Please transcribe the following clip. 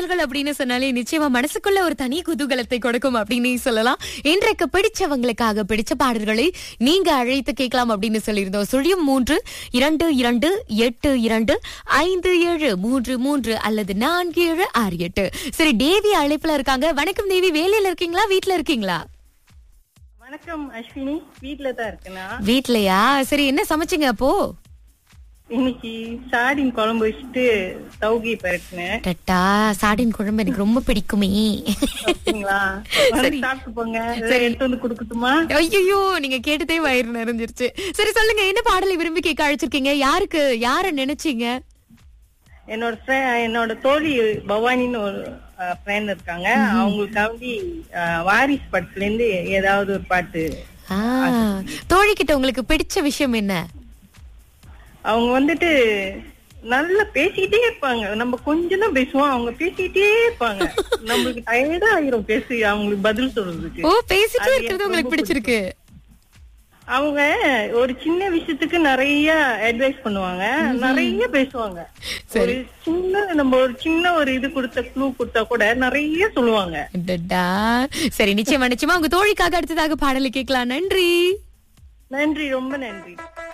பாடல்கள் அப்படின்னு சொன்னாலே நிச்சயமா மனசுக்குள்ள ஒரு தனி குதூகலத்தை கொடுக்கும் அப்படின்னு சொல்லலாம் இன்றைக்கு பிடிச்சவங்களுக்காக பிடிச்ச பாடல்களை நீங்க அழைத்து கேட்கலாம் அப்படின்னு சொல்லியிருந்தோம் சுழியம் மூன்று இரண்டு இரண்டு எட்டு இரண்டு ஐந்து ஏழு மூன்று மூன்று அல்லது நான்கு ஏழு ஆறு எட்டு சரி தேவி அழைப்புல இருக்காங்க வணக்கம் தேவி வேலையில இருக்கீங்களா வீட்ல இருக்கீங்களா வணக்கம் அஸ்வினி வீட்ல தான் இருக்கேனா வீட்லயா சரி என்ன சமைச்சீங்க அப்போ இன்னைக்கு சாடின் குழம்பு வச்சுட்டு தௌகி பரட்டினேன் டட்டா சாடின் குழம்பு எனக்கு ரொம்ப பிடிக்குமே அப்படிங்களா வந்து சாப்பிட்டு போங்க சரி எடுத்து வந்து குடுக்கட்டுமா ஐயோ நீங்க கேட்டதே வயிறு நிறைஞ்சிருச்சு சரி சொல்லுங்க என்ன பாடலை விரும்பி கேட்க அழைச்சிருக்கீங்க யாருக்கு யார நினைச்சீங்க என்னோட friend- என்னோட தோழி பவானின்னு ஒரு ஃப்ரெண்ட் இருக்காங்க அவங்களுக்காண்டி அஹ், வாரிஸ் படத்துல இருந்து ஏதாவது ஒரு பாட்டு ஆ, தோழிக்கிட்ட உங்களுக்கு பிடிச்ச விஷயம் என்ன அவங்க வந்துட்டு நல்லா பேசிக்கிட்டே இருப்பாங்க நம்ம கொஞ்சம் தான் பேசுவோம் அவங்க பேசிக்கிட்டே இருப்பாங்க நம்மளுக்கு டயர்டா ஆயிரும் பேசி அவங்களுக்கு பதில் சொல்றதுக்கு ஓ பேசிட்டே அது இருக்கிறது எனக்கு உங்களுக்கு ரொம்ப பிடிச்சிருக்கு அவங்க ஒரு சின்ன விஷயத்துக்கு நிறைய அட்வைஸ் பண்ணுவாங்க நிறைய பேசுவாங்க ஒரு சின்ன நம்ம ஒரு சின்ன ஒரு இது கொடுத்த க்ளூ கொடுத்தா கூட நிறைய சொல்லுவாங்க டட்டா. சரி நிச்சயமா நிச்சயமா உங்க தோழிக்காக அடுத்ததாக பாடலை கேட்கலாம் நன்றி நன்றி ரொம்ப நன்றி